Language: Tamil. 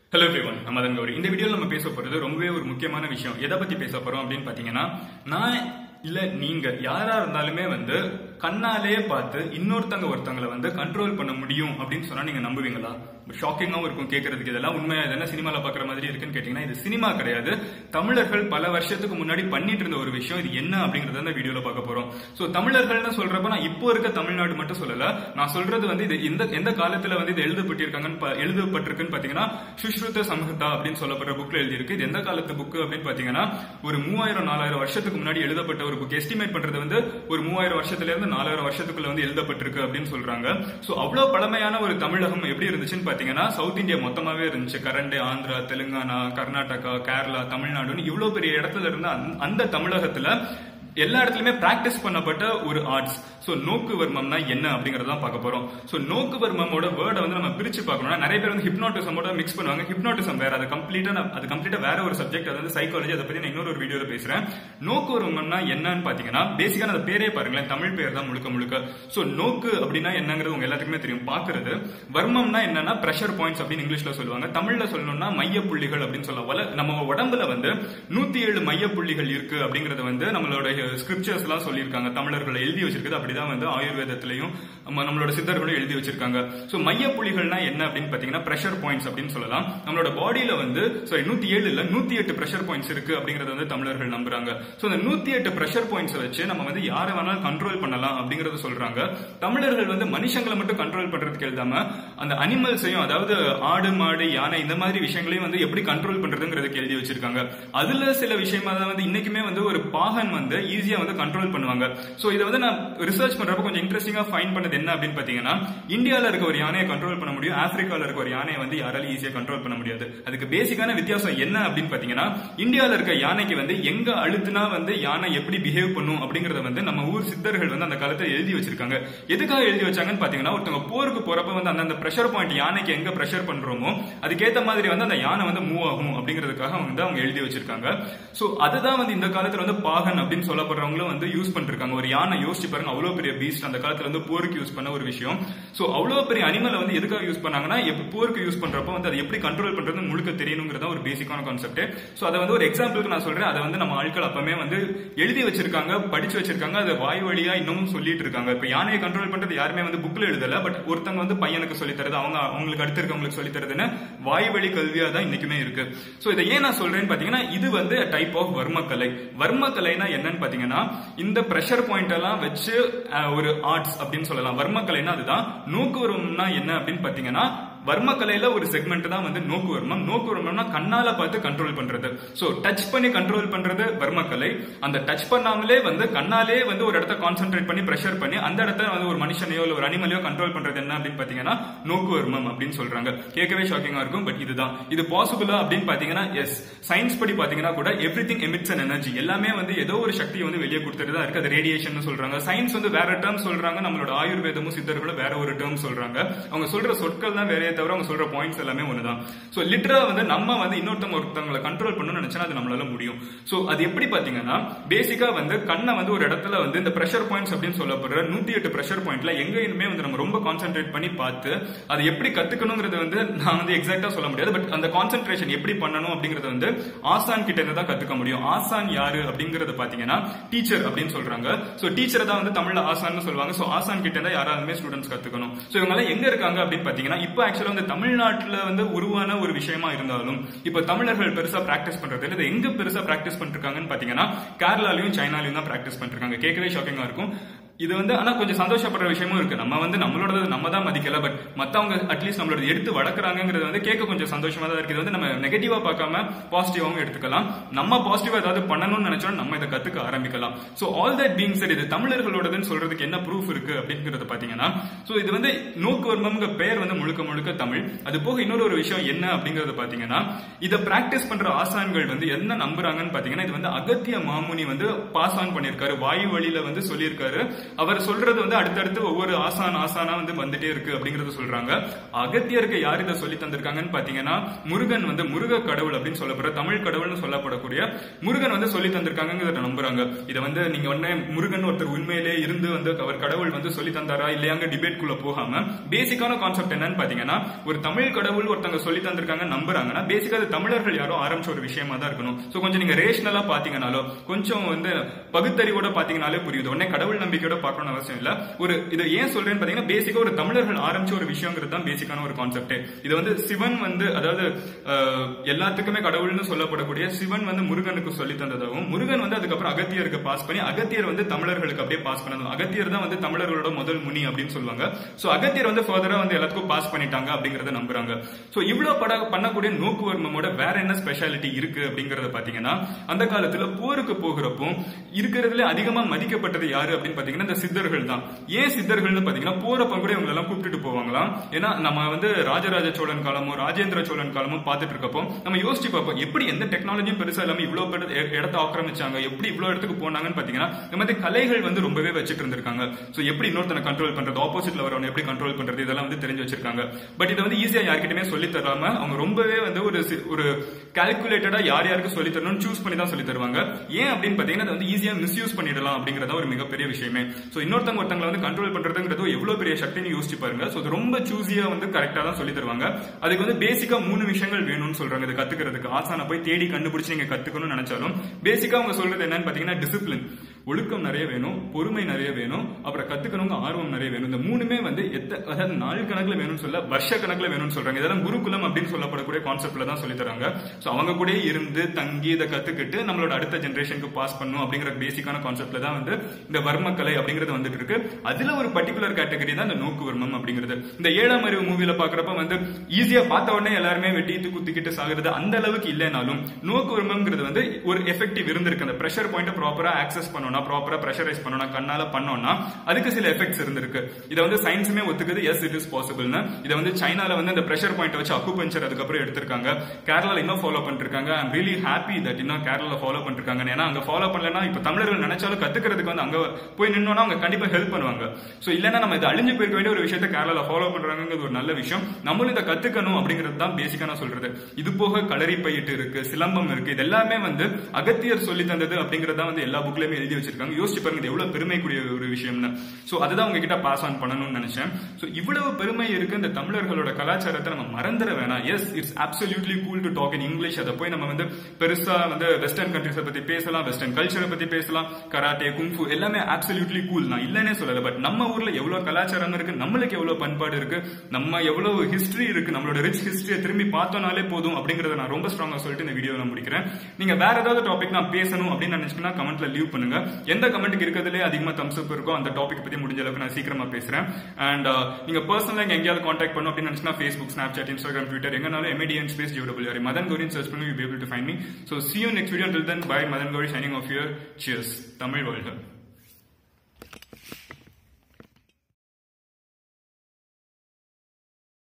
ஹலோ எவ்ரிவன் நம்ம தான் கௌரி இந்த வீடியோல நம்ம பேச போறது ரொம்பவே ஒரு முக்கியமான விஷயம் எதை பத்தி பேச போறோம் அப்படின்னு பாத்தீங்கன்னா நான் இல்ல நீங்க யாரா இருந்தாலுமே வந்து கண்ணாலே பார்த்து இன்னொருத்தங்க ஒருத்தங்களை வந்து கண்ட்ரோல் பண்ண முடியும் அப்படின்னு சொன்னா நீங்க நம்புவீங்களா ஷாக்கிங்காவும் இருக்கும் கேட்கறதுக்கு இதெல்லாம் உண்மையா இது என்ன சினிமால பாக்குற மாதிரி இருக்குன்னு கேட்டீங்கன்னா இது சினிமா கிடையாது தமிழர்கள் பல வருஷத்துக்கு முன்னாடி பண்ணிட்டு இருந்த ஒரு விஷயம் இது என்ன அப்படிங்கறத இந்த வீடியோல பார்க்க போறோம் சோ தமிழர்கள்னு சொல்றப்ப நான் இப்போ இருக்க தமிழ்நாடு மட்டும் சொல்லல நான் சொல்றது வந்து இது இந்த எந்த காலத்துல வந்து இது எழுதப்பட்டிருக்காங்கன்னு பா- எழுதப்பட்டிருக்குன்னு பாத்தீங்கன்னா சுஷ்ருத சம்ஹிதா அப்படின்னு சொல்லப்படுற புக்ல எழுதியிருக்கு இது எந்த காலத்து புக் அப்படின்னு பாத்தீங்கன்னா ஒரு மூவாயிரம் நாலாயிரம் வருஷத்துக்கு முன்னாடி எழுதப்பட்ட ஒரு புக் எஸ்டிமேட் பண்றது வந்து ஒரு மூவாயிரம் வருஷத்துல இருந்து நாலாயிரம் வருஷத்துக்குள்ள வந்து எழுதப்பட்டிருக்கு அப்படின்னு சொல்றாங்க சோ அவ்வளவு பழமையான ஒரு தமிழகம் எப்படி இருந்துச்சுன்னு பாத்தீங்கன்னா சவுத் இந்தியா மொத்தமாவே இருந்துச்சு கரண்ட் ஆந்திரா தெலுங்கானா கர்நாடகா கேரளா தமிழ்நாடுன்னு இவ்வளவு பெரிய இடத்துல இருந்த அந்த- அந்த தமிழகத்துல எல்லா இடத்துலயுமே பிராக்டிஸ் பண்ணப்பட்ட ஒரு ஆர்ட்ஸ் சோ நோக்கு வர்மம்னா என்ன அப்படிங்கறத தான் பார்க்க போறோம் சோ நோக்கு வர்மமோட வேர்டை வந்து நம்ம பிரிச்சு பார்க்கணும்னா நிறைய பேர் வந்து ஹிப்னோட்டிசமோட மிக்ஸ் பண்ணுவாங்க ஹிப்னோட்டிசம் வேற அது கம்ப்ளீட்டா அது கம்ப்ளீட்டா வேற ஒரு சப்ஜெக்ட் அது வந்து சைக்காலஜி அதை பத்தி நான் இன்னொரு ஒரு வீடியோல பேசுறேன் நோக்கு வர்மம்னா என்னன்னு பாத்தீங்கன்னா பேசிக்கான அந்த பேரே பாருங்களேன் தமிழ் பேர் தான் முழுக்க முழுக்க சோ நோக்கு அப்படின்னா என்னங்கிறது உங்க எல்லாத்துக்குமே தெரியும் பாக்குறது வர்மம்னா என்னன்னா பிரஷர் பாயிண்ட்ஸ் அப்படின்னு இங்கிலீஷ்ல சொல்லுவாங்க தமிழ்ல சொல்லணும்னா மைய புள்ளிகள் அப்படின்னு சொல்லலாம் வல- நம்ம உடம்புல வந்து நூத்தி ஏழு மைய புள்ளிகள் இருக்கு அப்படிங்கறது வந்து நம்மளோட ஸ்கிரிப்சர்ஸ் எல்லாம் சொல்லியிருக்காங்க தமிழர்கள் எழுதி வச்சிருக்குது அப்படிதான் வந்து ஆயுர்வேதத்திலையும் நம்ம- நம்மளோட சித்தர்களும் எழுதி வச்சிருக்காங்க சோ மைய புள்ளிகள்னா என்ன அப்படின்னு பாத்தீங்கன்னா பிரஷர் பாயிண்ட்ஸ் அப்படின்னு சொல்லலாம் நம்மளோட பாடியில வந்து சாரி நூத்தி ஏழு இல்ல நூத்தி எட்டு பிரஷர் பாயிண்ட்ஸ் இருக்கு அப்படிங்கறத வந்து தமிழர்கள் நம்புறாங்க சோ அந்த நூத்தி எட்டு பிரஷர் பாயிண்ட்ஸ் வச்சு நம்ம வந்து யாரை வேணாலும் கண்ட்ரோல் பண்ணலாம் அப்படிங்கறத சொல்றாங்க தமிழர்கள் வந்து மனுஷங்களை மட்டும் கண்ட்ரோல் பண்றதுக்கு எழுதாம அந்த அனிமல்ஸையும் அதாவது ஆடு மாடு யானை இந்த மாதிரி விஷயங்களையும் வந்து எப்படி கண்ட்ரோல் பண்றதுங்கிறதுக்கு எழுதி வச்சிருக்காங்க அதுல சில விஷயமா தான் வந்து இன்னைக்குமே வந்து ஒரு பாகன் வந்து ஈஸியா வந்து கண்ட்ரோல் பண்ணுவாங்க சோ இதை வந்து நான் ரிசர்ச் பண்றப்ப கொஞ்சம் இன்ட்ரெஸ்டிங்கா ஃபைன் பண்ணது என்ன அப்படின்னு பாத்தீங்கன்னா இந்தியால இருக்க ஒரு யானையை கண்ட்ரோல் பண்ண முடியும் ஆப்பிரிக்கால இருக்க ஒரு யானையை வந்து யாராலையும் ஈஸியா கண்ட்ரோல் பண்ண முடியாது அதுக்கு பேசிக்கான வித்தியாசம் என்ன அப்படின்னு பாத்தீங்கன்னா இந்தியால இருக்க யானைக்கு வந்து எங்க அழுத்துனா வந்து யானை எப்படி பிஹேவ் பண்ணும் அப்படிங்கறத வந்து நம்ம ஊர் சித்தர்கள் வந்து அந்த காலத்துல எழுதி வச்சிருக்காங்க எதுக்காக எழுதி வச்சாங்கன்னு பாத்தீங்கன்னா ஒருத்தவங்க போருக்கு போறப்ப வந்து அந்த பிரஷர் பாயிண்ட் யானைக்கு எங்க பிரஷர் பண்றோமோ அதுக்கேத்த மாதிரி வந்து அந்த யானை வந்து மூவ் ஆகும் அப்படிங்கிறதுக்காக வந்து அவங்க எழுதி வச்சிருக்காங்க சோ அதுதான் வந்து இந்த காலத்துல வந்து பாகன் அப்படின்னு சொல்லப்படுறவங்களும் வந்து யூஸ் பண்ணிருக்காங்க ஒரு யானை யோசிச்சு பாருங்க அவ்வளவு பெரிய பீஸ்ட் அந்த காலத்துல வந்து போருக்கு யூஸ் பண்ண ஒரு விஷயம் சோ அவ்வளவு பெரிய அனிமலை வந்து எதுக்காக யூஸ் பண்ணாங்கன்னா எப்ப போருக்கு யூஸ் பண்றப்ப வந்து அதை எப்படி கண்ட்ரோல் பண்றது முழுக்க தெரியணுங்கிறத ஒரு பேசிக்கான கான்செப்ட் சோ அதை வந்து ஒரு எக்ஸாம்பிளுக்கு நான் சொல்றேன் அதை வந்து நம்ம ஆட்கள் அப்பமே வந்து எழுதி வச்சிருக்காங்க படிச்சு வச்சிருக்காங்க அதை வாய் வழியா இன்னமும் சொல்லிட்டு இருக்காங்க இப்ப யானையை கண்ட்ரோல் பண்றது யாருமே வந்து புக்ல எழுதல பட் ஒருத்தங்க வந்து பையனுக்கு சொல்லி தருது அவங்க அவங்களுக்கு அடுத்து இருக்கவங்களுக்கு சொல்லி தருதுன்னு வாய் வழி கல்வியா தான் இன்னைக்குமே இருக்கு சோ இதை ஏன் நான் சொல்றேன்னு பாத்தீங்கன்னா இது வந்து டைப் ஆஃப் வர்மக்கலை வர்மக்கலைனா என்னன்னு பாத்தீங்கன்னா இந்த பிரஷர் பாயிண்ட் எல்லாம் வச்சு அஹ், ஒரு ஆர்ட்ஸ் அப்படின்னு சொல்லலாம் வர்மக்கலைனா அதுதான் நோக்குவரம்னா என்ன அப்படின்னு பாத்தீங்கன்னா வர்மக்கலையில ஒரு செக்மெண்ட் தான் வந்து நோக்குவர்மம் நோக்குவர்மம்னா கண்ணால பார்த்து கண்ட்ரோல் பண்றது சோ டச் பண்ணி கண்ட்ரோல் பண்றது வர்மக்கலை அந்த டச் பண்ணாமலே வந்து கண்ணாலே வந்து ஒரு இடத்த கான்சென்ட்ரேட் பண்ணி பிரஷர் பண்ணி அந்த இடத்த வந்து ஒரு மனுஷனையோ இல்ல ஒரு அனிமலையோ கண்ட்ரோல் பண்றது என்ன அப்படின்னு பாத்தீங்கன்னா நோக்குவர்மம் அப்படின்னு சொல்றாங்க கேட்கவே ஷாக்கிங்கா இருக்கும் பட் இதுதான் இது பாசிபிளா அப்படின்னு பாத்தீங்கன்னா எஸ் சயின்ஸ் படி பாத்தீங்கன்னா கூட everything emits an energy எல்லாமே வந்து ஏதோ ஒரு சக்தியை வந்து வெளியே கொடுத்துட்டு தான் இருக்கு அது ரேடியேஷன் சொல்றாங்க சயின்ஸ் வந்து வேற டேர்ம் சொல்றாங்க நம்மளோட ஆயுர்வேதமும் சித்தர்களும் வேற ஒரு டேர்ம் சொல்றாங்க அவங்க சொல்ற சொற்கள் தான் வேறே தவிர அவங்க சொல்ற பாயிண்ட்ஸ் எல்லாமே ஒண்ணுதான் சோ லிட்டரா வந்து நம்ம வந்து இன்னொருத்தவங்க ஒருத்தவங்களை கண்ட்ரோல் பண்ணணும்னு நினைச்சா அது நம்மளால முடியும் சோ அது எப்படி பாத்தீங்கன்னா பேசிக்கா வந்து கண்ணை வந்து ஒரு இடத்துல வந்து இந்த பிரஷர் பாயிண்ட்ஸ் அப்படின்னு சொல்லப்படுற நூத்தி எட்டு பிரஷர் பாயிண்ட்ல எங்கேயுமே வந்து நம்ம ரொம்ப கான்சென்ட்ரேட் பண்ணி பார்த்து அது எப்படி கத்துக்கணுங்கிறது வந்து நான் வந்து எக்ஸாக்டா சொல்ல முடியாது பட் அந்த கான்சென்ட்ரேஷன் எப்படி பண்ணணும் அப்படிங்கறது வந்து ஆசான் கிட்ட இருந்து தான் கத்துக்க முடியும் ஆசான் யாரு அப்படிங்கறது பாத்தீங்கன்னா டீச்சர் அப்படின்னு சொல்றாங்க சோ டீச்சர் தான் வந்து தமிழ்ல ஆசான்னு சொல்லுவாங்க சோ ஆசான் கிட்ட இருந்தா யாராலுமே ஸ்டூடெண்ட்ஸ் கத்துக்கணும் சோ இவங்க எல்லாம் எங்க இருக்காங்க அப்படின்னு பாத்தீங்கன்னா இப்போ ஆக்சுவலா வந்து தமிழ்நாட்டுல வந்து உருவான ஒரு விஷயமா இருந்தாலும் இப்ப தமிழர்கள் பெருசா பிராக்டிஸ் பண்றது இல்ல இது எங்க பெருசா பிராக்டிஸ் பண்ணிருக்காங்கன்னு பாத்தீங்கன்னா கேரளாலையும் சைனாலையும் தான் பிராக்டிஸ் பண்ணிருக்காங்க கேட்கவே ஷாக்கிங்கா இருக்கும் இது வந்து ஆனா கொஞ்சம் சந்தோஷப்படுற விஷயமும் இருக்கு நம்ம வந்து நம்மளோட நம்ம தான் மதிக்கல பட் மத்தவங்க அட்லீஸ்ட் நம்மளோட எடுத்து வளர்க்குறாங்கிறது வந்து கேட்க கொஞ்சம் சந்தோஷமா தான் இருக்கு இது வந்து நம்ம நெகட்டிவா பார்க்காம பாசிட்டிவாவும் எடுத்துக்கலாம் நம்ம பாசிட்டிவா ஏதாவது பண்ணணும்னு நினைச்சோம் நம்ம இதை கத்துக்க ஆரம்பிக்கலாம் சோ ஆல் தட் பீங் சரி இது தமிழர்களோடதுன்னு சொல்றதுக்கு என்ன ப்ரூஃப் இருக்கு அப்படிங்கறத பாத்தீங்கன்னா சோ இது வந்து நோக்குவர்மம்ங்க பெயர் வந்து முழுக்க முழுக்க தமிழ் அது போக இன்னொரு ஒரு விஷயம் என்ன அப்படிங்கறத பாத்தீங்கன்னா இதை பிராக்டிஸ் பண்ற ஆசான்கள் வந்து என்ன நம்புறாங்கன்னு பாத்தீங்கன்னா இது வந்து அகத்திய மாமுனி வந்து பாஸ் ஆன் பண்ணிருக்காரு வாயு வழியில வந்து சொல்லியிருக்காரு அவர் சொல்றது வந்து அடுத்தடுத்து ஒவ்வொரு ஆசான் ஆசானா வந்து வந்துட்டே இருக்கு அப்படிங்கறத சொல்றாங்க அகத்தியருக்கு யார் இதை சொல்லி தந்திருக்காங்கன்னு பாத்தீங்கன்னா முருகன் வந்து முருக கடவுள் அப்படின்னு சொல்லப்படுற தமிழ் கடவுள்னு சொல்லப்படக்கூடிய முருகன் வந்து சொல்லி தந்திருக்காங்கிறத நம்புறாங்க இதை வந்து நீங்க உடனே முருகன் ஒருத்தர் உண்மையிலே இருந்து வந்து அவர் கடவுள் வந்து சொல்லி தந்தாரா இல்லையாங்க டிபேட் குள்ள போகாம பேசிக்கான கான்செப்ட் என்னன்னு பாத்தீங்கன்னா ஒரு தமிழ் கடவுள் ஒருத்தங்க சொல்லி தந்திருக்காங்க நம்புறாங்கன்னா பேசிக்கா அது தமிழர்கள் யாரோ ஆரம்பிச்ச ஒரு விஷயமா தான் இருக்கணும் சோ கொஞ்சம் நீங்க ரேஷனலா பாத்தீங்கனாலோ கொஞ்சம் வந்து பகுத்தறிவோட பாத்தீங்கனாலே புரியுது உடனே கடவுள் நம்பிக்கையோட பார்க்கணும்னு அவசியம் இல்ல ஒரு இதை ஏன் சொல்றேன்னு பாத்தீங்கன்னா பேசிக்கா ஒரு தமிழர்கள் ஆரம்பிச்ச ஒரு விஷயங்கிறது தான் பேசிக்கான ஒரு கான்செப்ட் இது வந்து சிவன் வந்து அதாவது அஹ், எல்லாத்துக்குமே கடவுள்னு சொல்லப்படக்கூடிய சிவன் வந்து முருகனுக்கு சொல்லி தந்ததாகவும் முருகன் வந்து அதுக்கப்புறம் அகத்தியருக்கு பாஸ் பண்ணி அகத்தியர் வந்து தமிழர்களுக்கு அப்படியே பாஸ் பண்ணதும் அகத்தியர் தான் வந்து தமிழர்களோட முதல் முனி அப்படின்னு சொல்லுவாங்க சோ அகத்தியர் வந்து ஃபர்தரா வந்து எல்லாத்துக்கும் பாஸ் பண்ணிட்டாங்க அப்படிங்கறத நம்புறாங்க சோ இவ்வளவு பட பண்ணக்கூடிய நோக்குவர்மமோட வேற என்ன ஸ்பெஷாலிட்டி இருக்கு அப்படிங்கறத பாத்தீங்கன்னா அந்த காலத்துல போருக்கு போகிறப்போ இருக்கிறதுல அதிகமா மதிக்கப்பட்டது யாரு அப்படின்னு பாத்தீங்கன்னா இந்த சித்தர்கள் தான் ஏன் சித்தர்கள்னு பாத்தீங்கன்னா போறப்ப கூட இவங்க எல்லாம் கூப்பிட்டுட்டு போவாங்களாம் ஏன்னா நம்ம வந்து ராஜராஜ சோழன் காலமோ ராஜேந்திர சோழன் காலமோ பார்த்துட்டு இருக்கப்போ நம்ம யோசிச்சு பார்ப்போம் எப்படி எந்த டெக்னாலஜியும் பெருசா இல்லாம இவ்வளவு பெரு- இட- இடத்த ஆக்கிரமிச்சாங்க எப்படி இவ்வளவு இடத்துக்கு போனாங்கன்னு பாத்தீங்கன்னா இந்த மாதிரி கலைகள் வந்து ரொம்பவே வச்சுட்டு இருந்திருக்காங்க சோ எப்படி இன்னொருத்தனை கண்ட்ரோல் பண்றது ஆப்போசிட்ல வரவனை எப்படி கண்ட்ரோல் பண்றது இதெல்லாம் வந்து தெரிஞ்சு வச்சிருக்காங்க பட் இதை வந்து ஈஸியா யார்கிட்டயுமே சொல்லி தராம அவங்க ரொம்பவே வந்து ஒரு சி- ஒரு கால்குலேட்டடா யார் யாருக்கு சொல்லி தரணும்னு சூஸ் பண்ணி தான் சொல்லி தருவாங்க ஏன் அப்படின்னு பாத்தீங்கன்னா அதை வந்து ஈஸியா மிஸ்யூஸ் பண்ணிடலாம் அப்படிங்கறத ஒரு மிகப்பெரிய விஷயமே சோ இன்னொருத்தவங்க ஒருத்தவங்களை வந்து கண்ட்ரோல் பண்றதுங்கிறது எவ்வளவு பெரிய சக்தின்னு யோசிச்சு பாருங்க சோ அது ரொம்ப சூஸியா வந்து கரெக்டா தான் சொல்லி தருவாங்க அதுக்கு வந்து பேசிக்கா மூணு விஷயங்கள் வேணும்னு சொல்றாங்க இது கத்துக்கிறதுக்கு ஆசான போய் தேடி கண்டுபிடிச்சு நீங்க கத்துக்கணும்னு நினைச்சாலும் பேசிக்கா அவங்க சொல்றது என்னன்னு பாத்தீங்கன்னா டிசிப்ளின் ஒழுக்கம் நிறைய வேணும் பொறுமை நிறைய வேணும் அப்புறம் கத்துக்கணுங்க ஆர்வம் நிறைய வேணும் இந்த மூணுமே வந்து எத்த அதாவது நாள் கணக்குல வேணும்னு சொல்ல வருஷ கணக்குல வேணும்னு சொல்றாங்க இதெல்லாம் குருகுலம் அப்படின்னு சொல்லப்படக்கூடிய கான்செப்ட்ல தான் சொல்லி தராங்க சோ அவங்க கூட இருந்து தங்கி இதை கத்துக்கிட்டு நம்மளோட அடுத்த ஜெனரேஷனுக்கு பாஸ் பண்ணும் அப்படிங்கிற பேசிக்கான கான்செப்ட்ல தான் வந்து இந்த வர்மக்கலை அப்படிங்கிறது வந்துட்டு இருக்கு அதுல ஒரு பர்டிகுலர் கேட்டகரி தான் இந்த நோக்கு வர்மம் அப்படிங்கிறது இந்த ஏழாம் அறிவு மூவில பாக்குறப்ப வந்து ஈஸியா பார்த்த உடனே எல்லாருமே வெட்டிட்டு குத்திக்கிட்டு சாகுறது அந்த அளவுக்கு இல்லைனாலும் நோக்கு வர்மம்ங்கிறது வந்து ஒரு எஃபெக்டிவ் இருந்திருக்கு அந்த பிரஷர் பாயிண்ட் ப்ராப்பரா ஆக்சஸ் பண்ணணும் ப்ராப்பரா ப்ரெஷரைஸ் பண்ணணும் கண்ணால பண்ணோம்னா அதுக்கு சில எஃபெக்ட்ஸ் இருந்திருக்கு இதை வந்து சயின்ஸுமே ஒத்துக்குது எஸ் இட் இஸ் பாசிபிள்னு இதை வந்து சைனால வந்து அந்த பிரஷர் பாயிண்ட் வச்சு அக்குபஞ்சர் அதுக்கப்புறம் எடுத்திருக்காங்க கேரளால இன்னும் ஃபாலோ பண்ணிருக்காங்க ஐம் ரியலி ஹாப்பி தட் இன்னும் கேரளால ஃபாலோ பண்ணிருக்காங்க ஏன்னா அங்க ஃபாலோ பண்ணலன்னா இப்ப தமிழர்கள் நினைச்சாலும் கத்துக்கிறதுக்கு வந்து அங்க போய் நின்னோம்னா அவங்க கண்டிப்பா ஹெல்ப் பண்ணுவாங்க சோ இல்லன்னா நம்ம இது அழிஞ்சு போயிருக்க வேண்டிய ஒரு விஷயத்த கேரளால ஃபாலோ பண்றாங்கிறது ஒரு நல்ல விஷயம் நம்மளும் இதை கத்துக்கணும் அப்படிங்கிறது தான் பேசிக்கா நான் சொல்றது இது போக களரி பயிட்டு இருக்கு சிலம்பம் இருக்கு இது எல்லாமே வந்து அகத்தியர் சொல்லி தந்தது அப்படிங்கறத வந்து எல்லா புக்லயுமே எழுதி வச்சிருக்காங்க யோசிச்சு பாருங்க இது எவ்வளவு பெருமைக்குரிய ஒரு விஷயம்னு சோ அதுதான் உங்ககிட்ட பாஸ் ஆன் பண்ணணும்னு நினைச்சேன் சோ இவ்வளவு பெருமை இருக்கு இந்த தமிழர்களோட கலாச்சாரத்தை நம்ம மறந்துட வேணாம் yes it's absolutely cool to talk in English அதை போய் நம்ம வந்து பெருசா வந்து வெஸ்டர்ன் கண்ட்ரிஸை பத்தி பேசலாம் வெஸ்டர்ன் கல்ச்சரை பத்தி பேசலாம் கராட்டே குங்ஃபு எல்லாமே அப்சல்யூட்லி கூல் நான் இல்லனே சொல்லல பட் நம்ம ஊர்ல எவ்வளவு கலாச்சாரம் இருக்கு நம்மளுக்கு எவ்வளவு பண்பாடு இருக்கு நம்ம எவ்வளவு ஹிஸ்டரி இருக்கு நம்மளோட ரிச் ஹிஸ்டரியை திரும்பி பார்த்தோம்னாலே போதும் அப்படிங்கறத நான் ரொம்ப ஸ்ட்ராங்கா சொல்லிட்டு இந்த வீடியோ நான் முடிக்கிறேன் நீங்க வேற ஏதாவது டாபிக் நான் பேசணும் அப்படின்னு நினைச்சீங்கன்னா கமெண்ட்ல லீவ் பண்ணுங்க எந்த கமெண்ட்டுக்கு இருக்கிறதுலே அதிகமா தம்ஸ் அப் இருக்கோ அந்த டாபிக் பத்தி முடிஞ்ச அளவுக்கு நான் சீக்கிரமா பேசுறேன் அண்ட் நீங்க பர்சனலா எங்க எங்கேயாவது காண்டாக்ட் பண்ணும் அப்படின்னு நினைச்சா ஃபேஸ்புக் ஸ்னாப்சாட் இன்ஸ்டாகிராம் ட்விட்டர் எங்கனாலும் எம்ஏடிஎன் ஸ்பேஸ் ஜியூடபிள்யூஆர் மதன் கௌரின் சர்ச் பண்ணி you be able to find me so see you next video till then bye Madan Gowri signing off your cheers Tamil வாழ்க